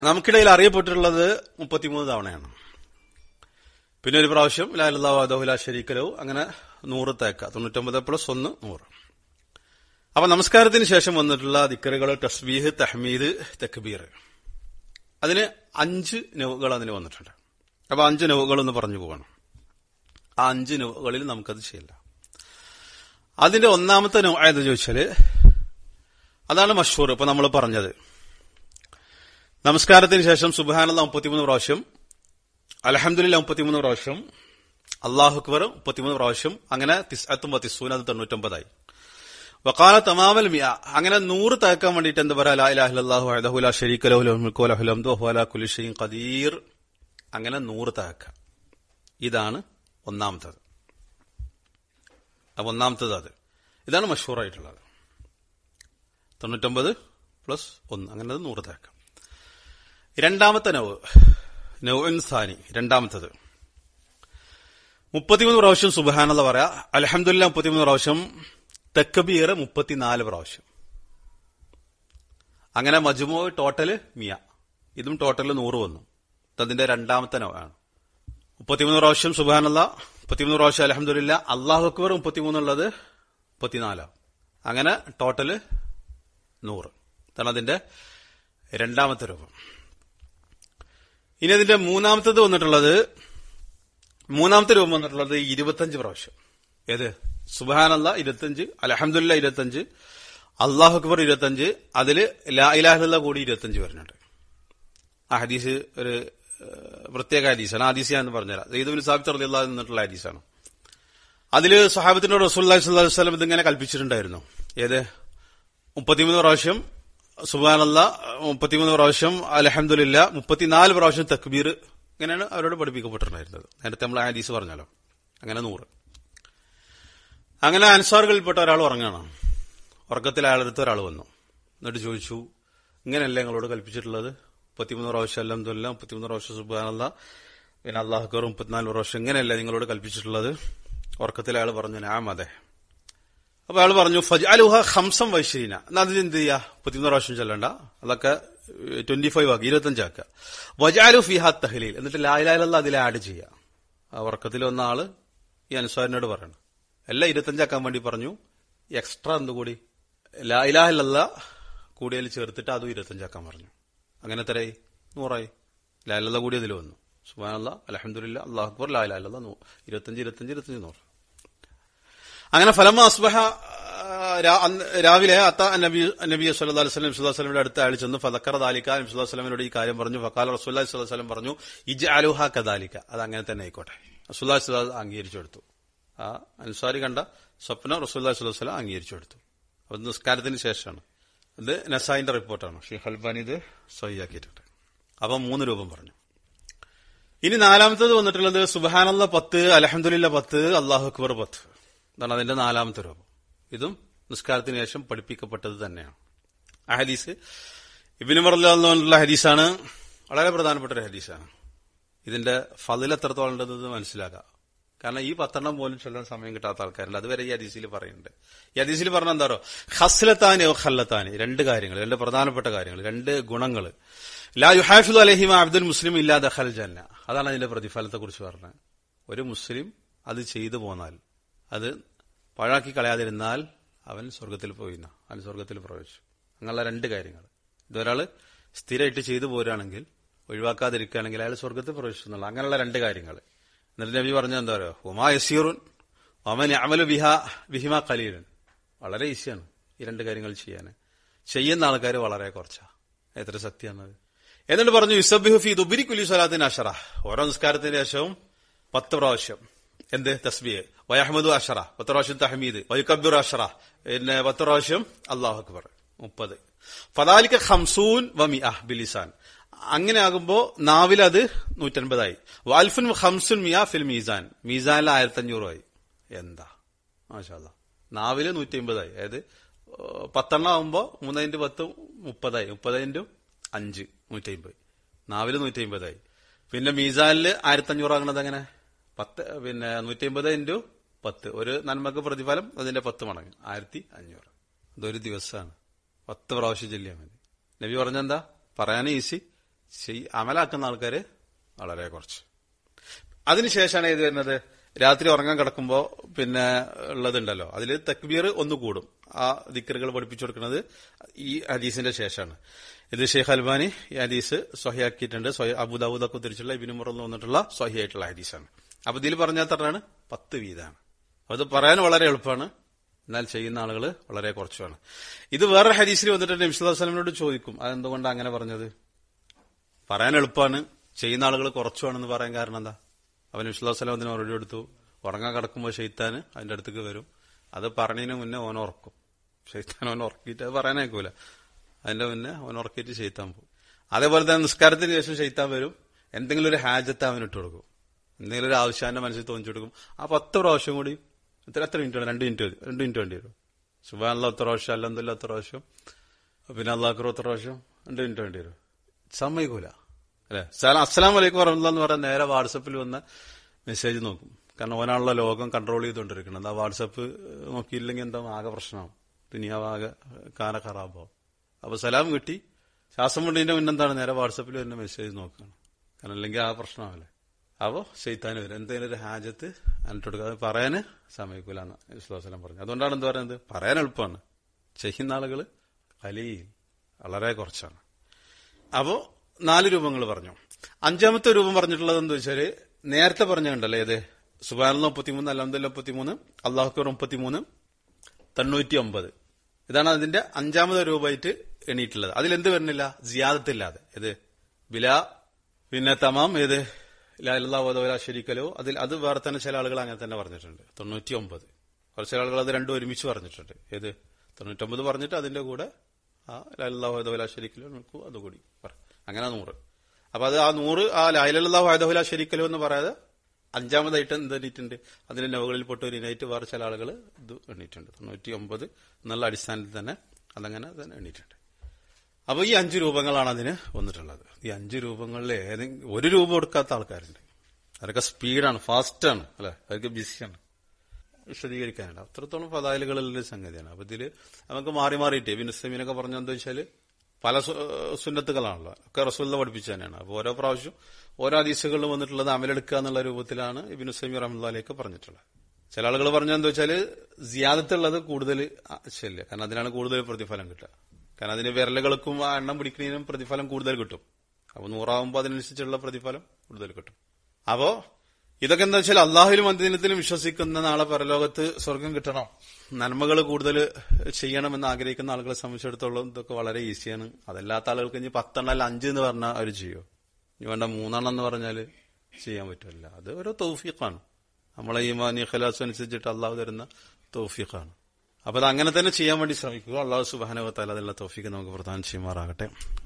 നമുക്കിടയിൽ അറിയപ്പെട്ടിട്ടുള്ളത് മുപ്പത്തിമൂന്ന് തവണയാണ് പിന്നെ ഒരു പ്രാവശ്യം ലാലാഹുല ഷരീക്കലോ അങ്ങനെ നൂറ് തേക്ക തൊണ്ണൂറ്റൊമ്പത് പ്ലസ് ഒന്ന് നൂറ് അപ്പൊ നമസ്കാരത്തിന് ശേഷം വന്നിട്ടുള്ള ദിക്കറുകൾ തസ്ബീഹ് തഹ്മീദ് തക്ബീർ അതിന് അഞ്ച് നവുകൾ അതിന് വന്നിട്ടുണ്ട് അപ്പൊ അഞ്ച് നവുകൾ ഒന്ന് പറഞ്ഞു പോകണം ആ അഞ്ച് നവുകളിൽ നമുക്കത് ചെയ്യില്ല അതിന്റെ ഒന്നാമത്തെ നൗ ഏതെന്ന് ചോദിച്ചാല് അതാണ് മഷൂർ ഇപ്പൊ നമ്മൾ പറഞ്ഞത് നമസ്കാരത്തിന് ശേഷം സുബാനുള്ള മുപ്പത്തിമൂന്ന് പ്രാവശ്യം അലഹമുല്ല മുപ്പത്തിമൂന്ന് പ്രാവശ്യം അള്ളാഹു അക്ബർ മുപ്പത്തിമൂന്ന് പ്രാവശ്യം അങ്ങനെ തിസ്അത്തും തിസൂൻ അത് തൊണ്ണൂറ്റൊമ്പതായി വക്കാല തമാമൽ മിയ അങ്ങനെ നൂറ് തേക്കാൻ വേണ്ടിയിട്ട് എന്താ പറയാ ലാഹു അഹുല ഷരീഖ് കുലിഷയും ഖദീർ അങ്ങനെ നൂറ് തേക്ക ഇതാണ് ഒന്നാമത്തത് അപ്പൊ ഒന്നാമത്തത് അത് ഇതാണ് മഷൂറായിട്ടുള്ളത് തൊണ്ണൂറ്റൊമ്പത് പ്ലസ് ഒന്ന് അങ്ങനെ അത് നൂറ് തേക്കം രണ്ടാമത്തെ നവ് നൗൻ സാനി രണ്ടാമത്തത് മുപ്പത്തിമൂന്ന് പ്രാവശ്യം സുബഹാനെന്ന് പറയാ അലഹമുല്ല മുപ്പത്തിമൂന്ന് പ്രാവശ്യം തെക്കബീർ മുപ്പത്തിനാല് പ്രാവശ്യം അങ്ങനെ മജുമോ ടോട്ടല് മിയ ഇതും ടോട്ടല് നൂറ് വന്നു അതിന്റെ രണ്ടാമത്തെ നവാണ് മുപ്പത്തിമൂന്ന് പ്രാവശ്യം സുബാനല്ല മുപ്പത്തിമൂന്ന് പ്രാവശ്യം അലഹമുല്ല അള്ളാഹു അക്ബർ മുപ്പത്തിമൂന്നുള്ളത് മുപ്പത്തിനാലാവും അങ്ങനെ ടോട്ടല് നൂറ് ഇതാണ് അതിന്റെ രണ്ടാമത്തെ രൂപം ഇനി അതിന്റെ മൂന്നാമത്തത് വന്നിട്ടുള്ളത് മൂന്നാമത്തെ രൂപം വന്നിട്ടുള്ളത് ഇരുപത്തഞ്ച് പ്രാവശ്യം ഏത് സുബാനല്ല ഇരുപത്തഞ്ച് അലഹമുല്ല ഇരുപത്തഞ്ച് അള്ളാഹു അക്ബർ ഇരുപത്തഞ്ച് അതില് ലാ ഇലാഹുല്ല കൂടി ഇരുപത്തഞ്ച് വരുന്നുണ്ട് ആ ഹദീസ് ഒരു പ്രത്യേക ഹദീസാണ് ആ ഹദീസ് ഞാൻ പറഞ്ഞുതരാം സെയ്ദുബിൻ സാബിത്ത് അള്ളാഹ് നിന്നിട്ടുള്ള ഹദീസാണ് അതില് സഹാബത്തിനോട് റസൂല്ലി സ്വല്ലാ വസ്ലം ഇതിങ്ങനെ കൽപ്പിച്ചിട്ടുണ്ടായിരുന്നു ഏത് മുപ്പത്തിമൂന്ന് പ്രാവശ്യം സുബാനല്ല മുപ്പത്തിമൂന്ന് പ്രാവശ്യം അലഹമുല്ല മുപ്പത്തിനാല് പ്രാവശ്യം തക്ബീർ ഇങ്ങനെയാണ് അവരോട് പഠിപ്പിക്കപ്പെട്ടിട്ടുണ്ടായിരുന്നത് നേരത്തെ നമ്മൾ ഹദീസ് പറഞ്ഞല്ലോ അങ്ങനെ നൂറ് അങ്ങനെ അൻസാറുകളിൽപ്പെട്ട ഒരാൾ ഉറങ്ങണം ഉറക്കത്തിൽ അയാളെടുത്ത് ഒരാൾ വന്നു എന്നിട്ട് ചോദിച്ചു ഇങ്ങനെയല്ലേ നിങ്ങളോട് കൽപ്പിച്ചിട്ടുള്ളത് മുപ്പത്തിമൂന്ന് പ്രാവശ്യം അല്ലംതുല്ല മുപ്പത്തിമൂന്ന് പ്രാവശ്യം സുബാനല്ല പിന്നെ അള്ളാഹുക്കർ മുപ്പത്തിനാല് പ്രാവശ്യം ഇങ്ങനെയല്ലേ നിങ്ങളോട് കൽപ്പിച്ചിട്ടുള്ളത് ഉറക്കത്തിൽ അയാൾ പറഞ്ഞു ഞാൻ അതെ അപ്പൊ അയാൾ പറഞ്ഞു ഫജ് അലുഹ ഹംസം വൈശ്രീന എന്നാ അതിന് എന്ത് ചെയ്യാ മുപ്പത്തിമൂന്ന് പ്രാവശ്യം ചെല്ലണ്ട അതൊക്കെ ട്വന്റി ഫൈവ് ആക്കി ഇരുപത്തഞ്ചാക്കുക വജാലു ഫിഹ തഹ്ലീൽ എന്നിട്ട് ലായിലായുള്ള അതിൽ ആഡ് ചെയ്യുക ആ ഉറക്കത്തിൽ വന്ന ആള് ഈ അനുസാരിനോട് പറയണം എല്ലാം ഇരുപത്തഞ്ചാക്കാൻ വേണ്ടി പറഞ്ഞു എക്സ്ട്രാ എന്തുകൂടി ലായിലാഹിലല്ല കൂടിയതിൽ ചേർത്തിട്ട് അതും ഇരുപത്തഞ്ചാക്കാൻ പറഞ്ഞു അങ്ങനെ തരായി നൂറായി ലാലല്ല കൂടി അതിൽ വന്നു സുബാനല്ല അലഹമുല്ല അള്ളാഹു അക്ബർ ലാലാലല്ല ഇരുപത്തഞ്ച് ഇരുപത്തഞ്ച് ഇരുപത്തഞ്ച് നൂറ് അങ്ങനെ ഫലമ അസ്ബഹ രാവിലെ അത്ത നബി നബി സല്ലല്ലാഹു അലൈഹി വസല്ലം സുല്ലാ വസ്ലമിന്റെ അടുത്ത് അയാൾ ചെന്ന് ഫതക്കർ ദാലിക്ക നബി സുല്ലാ വസ്ലമിനോട് ഈ കാര്യം പറഞ്ഞു ഫക്കാൽ റസൂല്ലാ സ്വല്ലല്ലാഹു അലൈഹി വസല്ലം പറഞ്ഞു ഇജ് അലുഹ കദാലിക്ക അത് അങ്ങനെ തന്നെ ആയിക്കോട്ടെ റസൂല്ലാ സ്വലാ അംഗീകരിച്ചു കൊടുത്തു ആ അൻസാരി കണ്ട സ്വപ്നം റസൂല്ലാ സ്വല്ലല്ലാഹു വസ്ലം അംഗീകരിച്ചു കൊടുത്തു അത് നിസ്കാരത്തിന് ശേഷമാണ് ഇത് നസായിന്റെ റിപ്പോർട്ടാണ് ഷെയ്ഖ് അൽബാനി ഇത് സഹിയാക്കിയിട്ടുണ്ട് അപ്പൊ മൂന്ന് രൂപം പറഞ്ഞു ഇനി നാലാമത്തത് വന്നിട്ടുള്ളത് സുബഹാനല്ല പത്ത് അലഹമുല്ല പത്ത് അള്ളാഹു അക്ബർ പത്ത് ഇതാണ് അതിന്റെ നാലാമത്തെ രൂപം ഇതും നിസ്കാരത്തിന് ശേഷം പഠിപ്പിക്കപ്പെട്ടത് തന്നെയാണ് ആ ഹദീസ് ഇബിന് പറഞ്ഞുള്ള ഹദീസാണ് വളരെ പ്രധാനപ്പെട്ട ഒരു ഹദീസാണ് ഇതിന്റെ ഫതിൽ എത്രത്തോളം ഉണ്ടെന്നത് മനസ്സിലാക്കാം കാരണം ഈ പത്തെണ്ണം പോലും ചൊല്ലാൻ സമയം കിട്ടാത്ത ആൾക്കാരുണ്ട് അതുവരെ ഈ ഹദീസിൽ പറയുന്നുണ്ട് ഈ ഹദീസിൽ പറഞ്ഞ എന്താറോ ഹസ്ലത്താനി ഓ ഖല്ലത്താനി രണ്ട് കാര്യങ്ങൾ രണ്ട് പ്രധാനപ്പെട്ട കാര്യങ്ങൾ രണ്ട് ഗുണങ്ങൾ ലാ യുഹാഫിദു അലഹിമ അബ്ദുൽ മുസ്ലിം ഇല്ലാതെ ഖൽ ജന്ന അതാണ് അതിന്റെ പ്രതിഫലത്തെ കുറിച്ച് പറഞ്ഞത് ഒരു മുസ്ലിം അത് ചെയ്തു പോന്നാൽ അത് പാഴാക്കി കളയാതിരുന്നാൽ അവൻ സ്വർഗത്തിൽ പോയിന്ന അവൻ സ്വർഗത്തിൽ പ്രവേശിച്ചു അങ്ങനെയുള്ള രണ്ട് കാര്യങ്ങൾ ഇതൊരാള് സ്ഥിരമായിട്ട് ചെയ്തു പോരുകയാണെങ്കിൽ ഒഴിവാക്കാതിരിക്കുകയാണെങ്കിൽ അയാൾ സ്വർഗത്തിൽ പ്രവേശിച്ചു എന്നുള്ള അങ്ങനെയുള്ള രണ്ട് കാര്യങ്ങൾ എന്നിട്ട് നബി പറഞ്ഞ എന്താ പറയുക ഹുമാ യസീറുൻ ഒമൻ അമലു ബിഹ ബിഹിമ കലീലൻ വളരെ ഈസിയാണ് ഈ രണ്ട് കാര്യങ്ങൾ ചെയ്യാൻ ചെയ്യുന്ന ആൾക്കാർ വളരെ കുറച്ചാ എത്ര സത്യമാണത് എന്നിട്ട് പറഞ്ഞു യുസബിഹു ഫി ദുബിരി കുലി സ്വലാത്തിന് അഷറ ഓരോ നിസ്കാരത്തിന് ശേഷവും പത്ത് പ്രാവശ്യം എന്ത് തസ്ബിഹ് വയഹമ്മദ് അഷറ പത്ത് പ്രാവശ്യം തഹമീദ് വയുക്കബിർ അഷറ പിന്നെ പത്ത് പ്രാവശ്യം അള്ളാഹു അക്ബർ മുപ്പത് ഫദാലിക്ക ഹംസൂൻ വമി അഹ് ബിലിസാൻ അങ്ങനെ ആകുമ്പോ നാവിൽ അത് നൂറ്റൻപതായി വാൽഫുൻ ഹംസുൻ മിയ ഫിൽ മീസാൻ മീസാനിൽ ആയിരത്തി അഞ്ഞൂറായി എന്താ മാഷാല്ല നാവില് നൂറ്റി അമ്പതായി അതായത് പത്തെണ്ണം ആകുമ്പോ മൂന്നതിന്റെ പത്ത് മുപ്പതായി മുപ്പതിന്റെ അഞ്ച് നൂറ്റി അമ്പത് നാവില് നൂറ്റി അമ്പതായി പിന്നെ മീസാനില് ആയിരത്തി അഞ്ഞൂറാകണത് എങ്ങനെ പത്ത് പിന്നെ നൂറ്റി അമ്പത് ഇൻറ്റു പത്ത് ഒരു നന്മക്ക് പ്രതിഫലം അതിന്റെ പത്ത് മടങ്ങ് ആയിരത്തി അഞ്ഞൂറ് അതൊരു ദിവസമാണ് പത്ത് പ്രാവശ്യം ചെല്ലിയാൽ മതി നബി പറഞ്ഞെന്താ പറയാൻ ഈസി ചെയ് അമലാക്കുന്ന ആൾക്കാര് വളരെ കുറച്ച് അതിനുശേഷമാണ് ഇത് വരുന്നത് രാത്രി ഉറങ്ങാൻ കിടക്കുമ്പോ പിന്നെ ഉള്ളതുണ്ടല്ലോ അതിൽ തക്ബീർ ഒന്ന് കൂടും ആ ദിക്കറുകൾ പഠിപ്പിച്ചു കൊടുക്കുന്നത് ഈ ഹദീസിന്റെ ശേഷമാണ് ഇത് ഷെയ്ഖ് അൽബാനി ഈ ഹദീസ് സ്വഹിയാക്കിയിട്ടുണ്ട് സ്വഹി അബുദാബുദൊക്കെ ഉദ്ധരിച്ചുള്ള ഇബിന് മുറന്ന് വന്നിട്ടുള്ള സ്വഹിയായിട്ടുള്ള ഹദീസാണ് അപ്പൊ ഇതിൽ പറഞ്ഞാൽ തട്ടാണ് പത്ത് വീതാണ് അത് പറയാൻ വളരെ എളുപ്പമാണ് എന്നാൽ ചെയ്യുന്ന ആളുകൾ വളരെ കുറച്ചുമാണ് ഇത് വേറെ ഹദീസിൽ വന്നിട്ട് നബിസ്വലാസ്ലമിനോട് ചോദിക്കും അതെന്തുകൊണ്ടാണ് അങ്ങനെ പറഞ്ഞത് പറയാൻ എളുപ്പമാണ് ചെയ്യുന്ന ആളുകൾ കുറച്ചുവാണെന്ന് പറയാൻ കാരണം എന്താ അവൻ വിശ്വാസലം അതിന് മറുപടി എടുത്തു ഉറങ്ങാൻ കിടക്കുമ്പോൾ ഷെയ്ത്താന് അതിന്റെ അടുത്തേക്ക് വരും അത് പറഞ്ഞതിന് മുന്നേ ഓൻ ഉറക്കും ഷെയ്ത്താൻ അവൻ ഉറക്കിയിട്ട് അത് പറയാനേക്കൂല അതിന്റെ മുന്നേ അവൻ ഉറക്കിയിട്ട് ഷെയ്ത്താൻ പോകും അതേപോലെ തന്നെ നിസ്കാരത്തിന് ശേഷം ഷെയ്ത്താൻ വരും എന്തെങ്കിലും ഒരു ഹാജത്ത് അവൻ ഇട്ട് കൊടുക്കും എന്തെങ്കിലും ഒരു ആവശ്യം മനസ്സിൽ തോന്നിച്ചു കൊടുക്കും ആ പത്ത് പ്രാവശ്യം കൂടി എത്ര എത്ര മിനിറ്റ് രണ്ട് മിനിറ്റ് മതി രണ്ട് മിനിറ്റ് വേണ്ടി വരും സുബാനുള്ള എത്ര പ്രാവശ്യം അല്ലെന്നില്ല എത്ര പ്രാവശ്യം പിന്നെ അള്ളാഹ്റോ എത്ര പ്രാവശ്യം രണ്ട് മിനിറ്റ് വേണ്ടി വരും സമ്മതിക്കൂല അല്ലെ അസ്സലാം വലൈക്കും വറഹമുല്ല എന്ന് പറയാൻ നേരെ വാട്സപ്പിൽ വന്ന മെസ്സേജ് നോക്കും കാരണം ഓനാണുള്ള ലോകം കൺട്രോൾ ചെയ്തുകൊണ്ടിരിക്കുന്നത് ആ വാട്സപ്പ് നോക്കിയില്ലെങ്കിൽ എന്താ ആകെ പ്രശ്നമാവും ദുനിയാവാകെ കാന ഖറാബാവും അപ്പൊ സലാം കിട്ടി ശ്വാസം മുണ്ടിന്റെ മുന്നെന്താണ് നേരെ വാട്സപ്പിൽ വരുന്ന മെസ്സേജ് നോക്കുകയാണ് കാരണം അല്ലെങ്കിൽ ആ പ്രശ്നമാവില്ലേ അപ്പോ ചെയ്ത്താൻ വരും എന്തെങ്കിലും ഒരു ഹാജത്ത് എന്നിട്ട് കൊടുക്കാതെ പറയാന് സമയക്കൂല എന്ന് വിശ്വാസം പറഞ്ഞു അതുകൊണ്ടാണ് എന്ത് പറയുന്നത് പറയാൻ എളുപ്പമാണ് ചെയ്യുന്ന ആളുകൾ കലിയിൽ വളരെ കുറച്ചാണ് അപ്പോ നാല് രൂപങ്ങൾ പറഞ്ഞു അഞ്ചാമത്തെ രൂപം പറഞ്ഞിട്ടുള്ളത് എന്താ വെച്ചാല് നേരത്തെ പറഞ്ഞുണ്ടല്ലോ ഏത് സുബാന മുപ്പത്തിമൂന്ന് അലഹമ്മദ് മുപ്പത്തിമൂന്ന് അള്ളാഹുക്കർ മുപ്പത്തിമൂന്ന് തൊണ്ണൂറ്റി ഒമ്പത് ഇതാണ് അതിന്റെ അഞ്ചാമത്തെ രൂപമായിട്ട് എണീറ്റുള്ളത് അതിലെന്ത് വരുന്നില്ല ജിയാദത്തില്ലാതെ ഏത് ബില പിന്നെ തമാം ഏത് ലാലാ ശരിക്കലോ അതിൽ അത് വേറെ തന്നെ ചില ആളുകൾ അങ്ങനെ തന്നെ പറഞ്ഞിട്ടുണ്ട് തൊണ്ണൂറ്റി ഒമ്പത് കുറച്ച് ആളുകൾ അത് രണ്ടും ഒരുമിച്ച് പറഞ്ഞിട്ടുണ്ട് ഏത് തൊണ്ണൂറ്റൊമ്പത് പറഞ്ഞിട്ട് അതിന്റെ കൂടെ ആ ലാലാ ശരിക്കലോ നോക്കൂ അതുകൂടി പറ അങ്ങനെ നൂറ് അപ്പൊ അത് ആ നൂറ് ആ ലായിലല്ലാ വായദഹുല ശരിക്കലോ എന്ന് പറയാതെ അഞ്ചാമതായിട്ട് എന്ത് എണ്ണീറ്റുണ്ട് അതിന്റെ നവകളിൽ പൊട്ട് ഒരു ഇനായിട്ട് വേറെ ചില ആളുകൾ ഇത് എണ്ണീറ്റുണ്ട് തൊണ്ണൂറ്റി ഒമ്പത് എന്നുള്ള അടിസ്ഥാനത്തിൽ തന്നെ അതങ്ങനെ തന്നെ എണ്ണീറ്റുണ്ട് അപ്പൊ ഈ അഞ്ച് രൂപങ്ങളാണ് അതിന് വന്നിട്ടുള്ളത് ഈ അഞ്ച് രൂപങ്ങളിൽ ഏതെങ്കിലും ഒരു രൂപ കൊടുക്കാത്ത ആൾക്കാരുണ്ട് അതൊക്കെ സ്പീഡാണ് ഫാസ്റ്റാണ് അല്ലെ അതൊക്കെ ബിസിയാണ് വിശദീകരിക്കാനുണ്ട് അത്രത്തോളം പതായലുകളുള്ള സംഗതിയാണ് അപ്പൊ ഇതില് നമുക്ക് മാറി മാറിയിട്ട് ബിനുസ്ലമീനൊക്കെ പറഞ്ഞ എന്താ വെച്ചാല് പല സുന്നത്തുകളാണല്ലോ ഒക്കെ റസൂല്ല പഠിപ്പിച്ചു തന്നെയാണ് അപ്പോൾ ഓരോ പ്രാവശ്യം ഓരോ ഹദീസുകളിൽ വന്നിട്ടുള്ളത് അമലെടുക്കുക എന്നുള്ള രൂപത്തിലാണ് ഇബിനു സമി റഹ്മുല്ലാലേക്ക് പറഞ്ഞിട്ടുള്ളത് ചില ആളുകൾ പറഞ്ഞെന്താ വെച്ചാൽ സിയാദത്തുള്ളത് കൂടുതൽ ശരില്ല കാരണം അതിനാണ് കൂടുതൽ പ്രതിഫലം കിട്ടുക കാരണം അതിന് വിരലുകൾക്കും ആ എണ്ണം പിടിക്കുന്നതിനും പ്രതിഫലം കൂടുതൽ കിട്ടും അപ്പൊ നൂറാവുമ്പോൾ അതിനനുസരിച്ചുള്ള പ്രതിഫലം കൂടുതൽ കിട്ടും അപ്പോ ഇതൊക്കെ എന്താ വെച്ചാൽ അള്ളാഹുലും അന്ത്യദിനത്തിലും വിശ്വസിക്കുന്ന നാളെ പരലോകത്ത് സ്വർഗം കിട്ടണം നന്മകൾ കൂടുതൽ ചെയ്യണമെന്ന് ആഗ്രഹിക്കുന്ന ആളുകളെ സംബന്ധിച്ചിടത്തോളം ഇതൊക്കെ വളരെ ഈസിയാണ് അതല്ലാത്ത ആളുകൾക്ക് ഇനി പത്തെണ്ണം അല്ല അഞ്ച് എന്ന് പറഞ്ഞാൽ അവർ ചെയ്യോ ഇനി വേണ്ട മൂന്നെണ്ണം എന്ന് പറഞ്ഞാൽ ചെയ്യാൻ പറ്റില്ല അത് ഓരോ തൗഫീഖാണ് നമ്മളെ ഈ മാനി ഖലാസ് അനുസരിച്ചിട്ട് അള്ളാഹു തരുന്ന തൗഫീഖാണ് അപ്പൊ അത് അങ്ങനെ തന്നെ ചെയ്യാൻ വേണ്ടി ശ്രമിക്കുക അള്ളാഹു സുബാനവത്താൽ അതിലുള്ള തൗഫീഖ് നമുക്ക് പ്രധാനം ചെയ്യുമാറാകട്ടെ